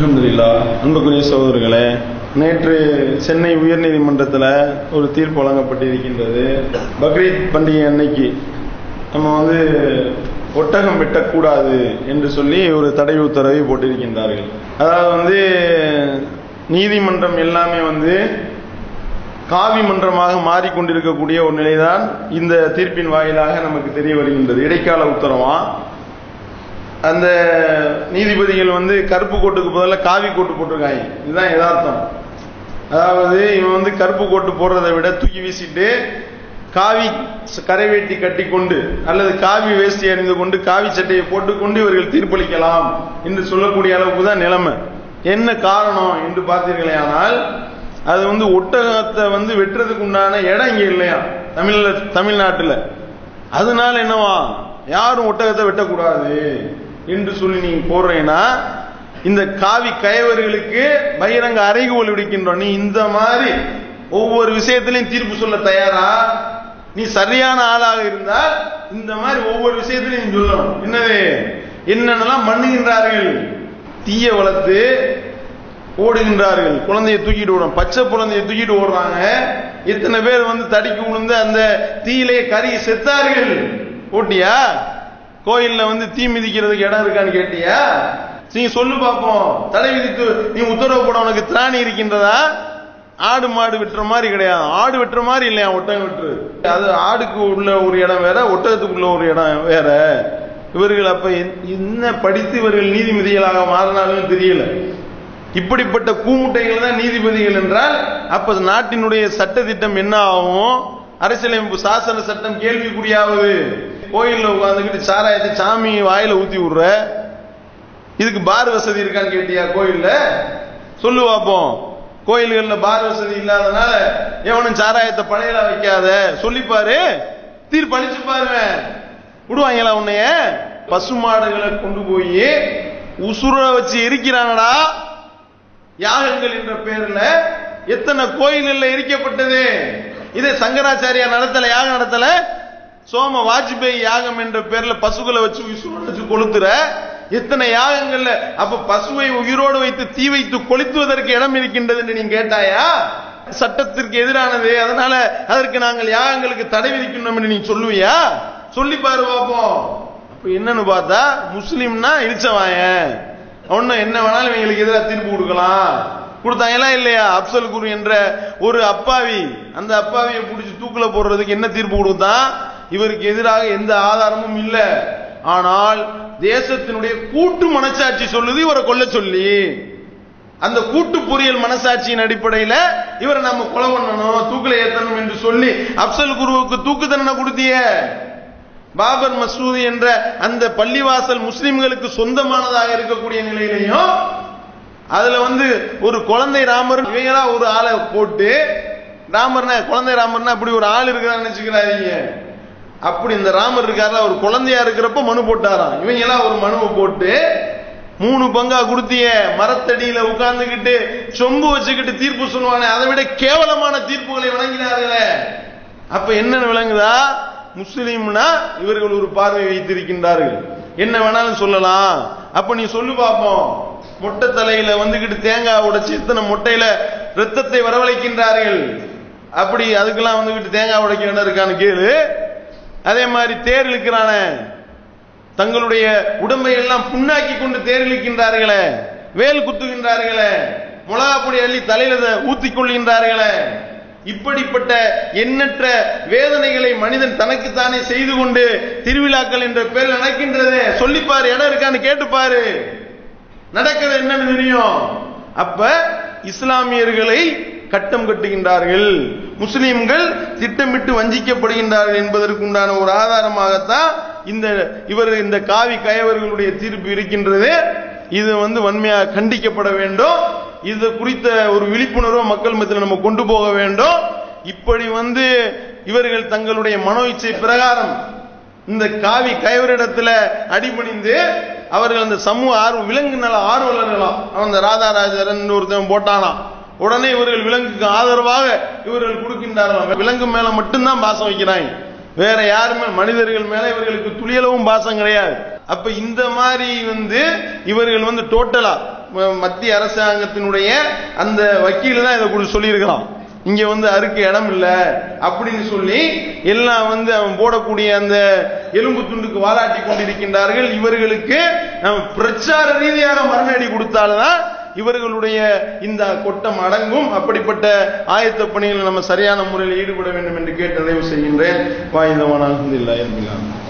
அல்ஹம்துலில்லா அன்புக்குரிய சகோதரர்களே நேற்று சென்னை உயர்நீதிமன்றத்தில் ஒரு தீர்ப்பு வழங்கப்பட்டிருக்கின்றது பக்ரீத் பண்டிகை அன்னைக்கு நம்ம வந்து ஒட்டகம் வெட்டக்கூடாது என்று சொல்லி ஒரு தடை உத்தரவை போட்டிருக்கின்றார்கள் அதாவது வந்து நீதிமன்றம் எல்லாமே வந்து காவி மன்றமாக மாறிக்கொண்டிருக்கக்கூடிய ஒரு நிலைதான் இந்த தீர்ப்பின் வாயிலாக நமக்கு தெரிய வருகின்றது இடைக்கால உத்தரவா அந்த நீதிபதிகள் வந்து கருப்பு கோட்டுக்கு பதிலாக காவி கோட்டு போட்டிருக்காங்க இதுதான் யதார்த்தம் அதாவது இவன் வந்து கருப்பு கோட்டு போடுறதை விட தூக்கி வீசிட்டு காவி கரை வேட்டி கட்டி கொண்டு அல்லது காவி வேஷ்டி அணிந்து கொண்டு காவி சட்டையை போட்டுக்கொண்டு இவர்கள் தீர்ப்பளிக்கலாம் என்று சொல்லக்கூடிய அளவுக்கு தான் நிலைமை என்ன காரணம் என்று பார்த்தீர்களே ஆனால் அது வந்து ஒட்டகத்தை வந்து வெட்டுறதுக்கு உண்டான இடம் இங்க இல்லையா தமிழ்ல தமிழ்நாட்டில் அதனால என்னவா யாரும் ஒட்டகத்தை வெட்டக்கூடாது என்று சொல்லி நீங்க போடுறீங்கன்னா இந்த காவி கயவர்களுக்கு பகிரங்க அறைகோல் விடுக்கின்றோம் நீ இந்த மாதிரி ஒவ்வொரு விஷயத்திலையும் தீர்ப்பு சொல்ல தயாரா நீ சரியான ஆளாக இருந்தால் இந்த மாதிரி ஒவ்வொரு விஷயத்திலையும் நீ சொல்லணும் என்னது என்னென்னலாம் பண்ணுகின்றார்கள் தீய வளர்த்து ஓடுகின்றார்கள் குழந்தைய தூக்கிட்டு ஓடும் பச்சை குழந்தைய தூக்கிட்டு ஓடுறாங்க இத்தனை பேர் வந்து தடிக்கு விழுந்து அந்த தீயிலே கறி செத்தார்கள் ஓட்டியா கோயில்ல வந்து தீ மிதிக்கிறதுக்கு இடம் இருக்கான்னு கேட்டியா நீ சொல்லு பார்ப்போம் தடை விதித்து நீ உத்தரவு போட உனக்கு திராணி இருக்கின்றதா ஆடு மாடு வெட்டுற மாதிரி கிடையாது ஆடு வெட்டுற மாதிரி இல்லையா ஒட்டகம் வெட்டுரு அது ஆடுக்கு உள்ள ஒரு இடம் வேற ஒட்டகத்துக்குள்ள ஒரு இடம் வேற இவர்கள் அப்ப என்ன படித்து இவர்கள் நீதிபதிகளாக மாறினாலும் தெரியல இப்படிப்பட்ட கூமுட்டைகள் தான் நீதிபதிகள் என்றால் அப்ப நாட்டினுடைய சட்ட திட்டம் என்ன ஆகும் அரசியலமைப்பு சாசன சட்டம் கேள்விக்குறியாவது கோயில்ல உட்காந்துக்கிட்டு சாராயத்தை சாமி வாயில ஊத்தி விடுற இதுக்கு பார் வசதி இருக்கான்னு கேட்டியா கோயில்ல சொல்லு பார்ப்போம் கோயில்கள்ல பார் வசதி இல்லாதனால எவனும் சாராயத்தை பழையல வைக்காத சொல்லிப்பாரு தீர்ப்பு அளிச்சு பாருங்க விடுவாங்களா உன்னைய பசுமாடுகளை கொண்டு போய் உசுர வச்சு எரிக்கிறானடா யாகங்கள் என்ற பேர்ல எத்தனை கோயில்கள்ல எரிக்கப்பட்டது இதை சங்கராச்சாரியா நடத்தல யாகம் நடத்தல சோம வாஜ்பேயி யாகம் என்ற பேர்ல பசுகளை வச்சு உசுர வச்சு கொளுத்துற எத்தனை யாகங்கள்ல அப்ப பசுவை உயிரோடு வைத்து தீ வைத்து கொளுத்துவதற்கு இடம் இருக்கின்றது என்று நீங்க கேட்டாயா சட்டத்திற்கு எதிரானது அதனால அதற்கு நாங்கள் யாகங்களுக்கு தடை விதிக்கணும் என்று நீ சொல்லுவியா சொல்லி பாரு பார்ப்போம் அப்ப என்னன்னு பார்த்தா முஸ்லீம்னா இழிச்சவாயன் ஒன்னும் என்ன வேணாலும் இவங்களுக்கு எதிராக தீர்ப்பு கொடுக்கலாம் கொடுத்தாங்களா இல்லையா அப்சல் குரு என்ற ஒரு அப்பாவி அந்த அப்பாவியை பிடிச்சி தூக்கில போடுறதுக்கு என்ன தீர்ப்பு கொடுத்தான் இவருக்கு எதிராக எந்த ஆதாரமும் இல்லை ஆனால் தேசத்தினுடைய கூட்டு மனசாட்சி சொல்லுது இவரை கொல்ல சொல்லி அந்த கூட்டு பொறியியல் மனசாட்சியின் அடிப்படையில் இவரை நம்ம கொலை பண்ணணும் தூக்கில ஏத்தணும் என்று சொல்லி அப்சல் குருவுக்கு தூக்கு தண்டனை கொடுத்திய பாபர் மசூதி என்ற அந்த பள்ளிவாசல் முஸ்லிம்களுக்கு சொந்தமானதாக இருக்கக்கூடிய நிலையிலையும் அதுல வந்து ஒரு குழந்தை ராமர் இவங்களா ஒரு ஆளை போட்டு ராமர்னா குழந்தை ராமர்னா அப்படி ஒரு ஆள் இருக்கிறான்னு நினைச்சுக்கிறாதீங்க அப்படி இந்த ராமர் இருக்காரு ஒரு குழந்தையா இருக்கிறப்ப மனு போட்டாராம் இவங்க எல்லாம் ஒரு மனுவை போட்டு மூணு பங்கா கொடுத்திய மரத்தடியில உட்கார்ந்துகிட்டு சொம்பு வச்சுக்கிட்டு தீர்ப்பு சொல்லுவானே அதை விட கேவலமான தீர்ப்புகளை வழங்கினார்களே அப்ப என்னன்னு விளங்குதா முஸ்லீம்னா இவர்கள் ஒரு பார்வை வைத்திருக்கின்றார்கள் என்ன வேணாலும் சொல்லலாம் அப்ப நீ சொல்லு பார்ப்போம் மொட்டை தலையில வந்துகிட்டு தேங்காய் உடைச்சு இத்தனை மொட்டையில ரத்தத்தை வரவழைக்கின்றார்கள் அப்படி அதுக்கெல்லாம் வந்துகிட்டு தேங்காய் உடைக்க இடம் இருக்கான்னு கேளு அதே மாதிரி தேர் இழுக்கிறான தங்களுடைய உடம்பை எல்லாம் புண்ணாக்கி கொண்டு தேர் இழுக்கின்றார்களே வேல் குத்துகின்றார்களே மிளகா பொடி அள்ளி தலையில ஊத்திக் கொள்கின்றார்களே இப்படிப்பட்ட எண்ணற்ற வேதனைகளை மனிதன் தனக்குத்தானே செய்து கொண்டு திருவிழாக்கள் என்ற பேர் நடக்கின்றது சொல்லிப்பாரு இடம் இருக்கான்னு கேட்டுப்பாரு நடக்கிறது என்னன்னு தெரியும் அப்ப இஸ்லாமியர்களை கட்டம் கட்டுகின்றார்கள் முஸ்லிம்கள் திட்டமிட்டு வஞ்சிக்கப்படுகின்றார்கள் என்பதற்கு உண்டான ஒரு ஆதாரமாகத்தான் இந்த இவர் இந்த காவி கயவர்களுடைய தீர்ப்பு இருக்கின்றது இது வந்து வன்மையாக கண்டிக்கப்பட வேண்டும் இது குறித்த ஒரு விழிப்புணர்வை மக்கள் மத்தியில் நம்ம கொண்டு போக வேண்டும் இப்படி வந்து இவர்கள் தங்களுடைய மனோ இச்சை பிரகாரம் இந்த காவி கயவரிடத்துல அடிபணிந்து அவர்கள் அந்த சமூக ஆர்வம் விலங்கு நல ஆர்வலர்களாம் அந்த ராதாராஜரன் ஒருத்தன் போட்டானாம் உடனே இவர்கள் விலங்குக்கு ஆதரவாக இவர்கள் கொடுக்கின்றார்களாம் விலங்கு மேல மட்டும்தான் பாசம் வைக்கிறாங்க வேற யாருமே மனிதர்கள் மேல இவர்களுக்கு துளியளவும் பாசம் கிடையாது அப்ப இந்த மாதிரி வந்து இவர்கள் வந்து டோட்டலா ம- மத்திய அரசாங்கத்தினுடைய அந்த வக்கீல் தான் இதை கூட சொல்லியிருக்கிறான் இங்க வந்து அறுக்க இடம் இல்ல அப்படின்னு சொல்லி எல்லாம் வந்து அவன் போடக்கூடிய அந்த எலும்பு துண்டுக்கு வாலாட்டி கொண்டிருக்கின்றார்கள் இவர்களுக்கு நம்ம பிரச்சார ரீதியாக மரணடி கொடுத்தால்தான் இவர்களுடைய இந்த கொட்டம் அடங்கும் அப்படிப்பட்ட ஆயத்த பணியில் நம்ம சரியான முறையில் ஈடுபட வேண்டும் என்று கேட்டு நிறைவு செய்கின்றேன் வாயுதவான இல்லை